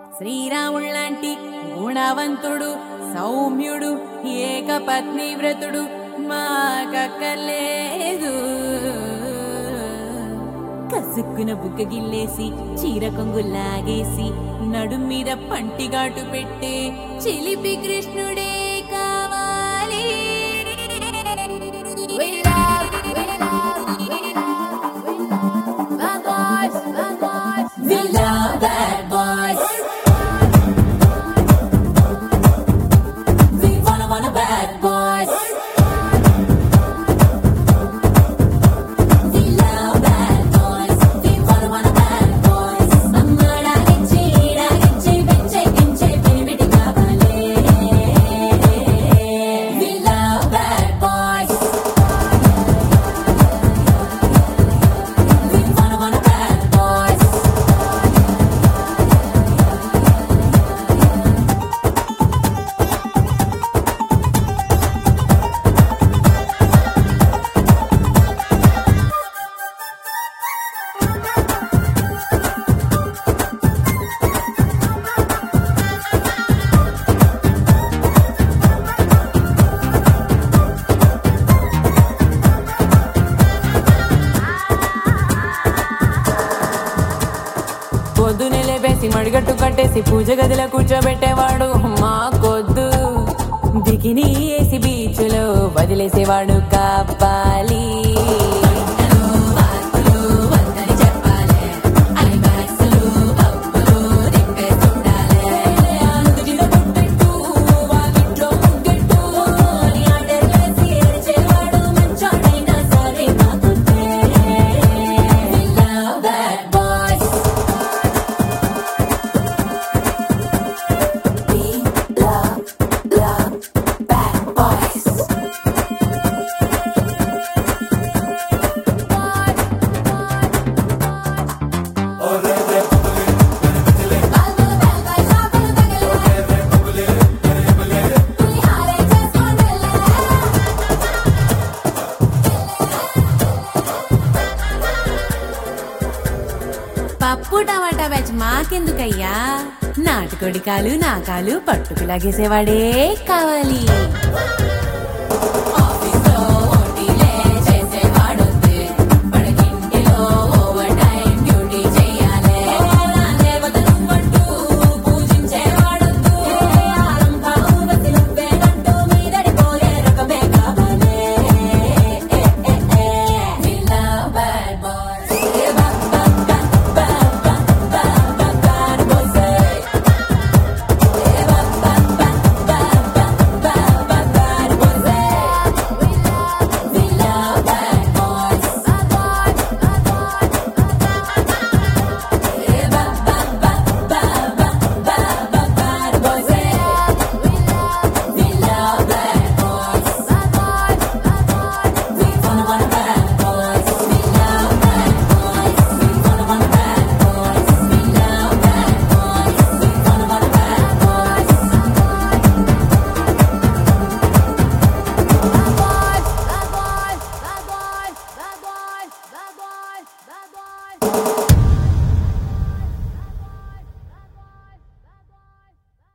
శ్రీరాముళ్ళంటి గుణవంతుడు సౌమ్యుడు ఏకపత్ని వ్రతుడు మాకక్కర్లేదు కసుక్కున బుగ్గ గిల్లేసి చీర కొంగు లాగేసి నడుం మీద పంటిగాటు పెట్టే చిలిపి కృష్ణుడే కావాలి We love, we love, we love, we love bad boys, bad boys. We love bad boys. We wanna wanna bad boys. We love bad boys. We wanna wanna bad boys. అమ్మడాగిచ్చి ఈడాగిచ్చి పెంచే గించే పెనిమిటి కావాలే. We love bad boys. We wanna wanna bad boys. పొద్దునే లేపేసి మడిగట్టు కట్టేసి పూజ గదిలో కూర్చోబెట్టేవాడు మా కొద్దు bikini వేసి బీచ్లో వదిలేసేవాడు కాపాలి Bad boys. We love, love bad boys. పప్పు టమాటా బ్యాచ్ మాకెందుకయ్యా నాటుకోడి కాలు నా కాలు పట్టుకు లాగేసేవాడే కావాలి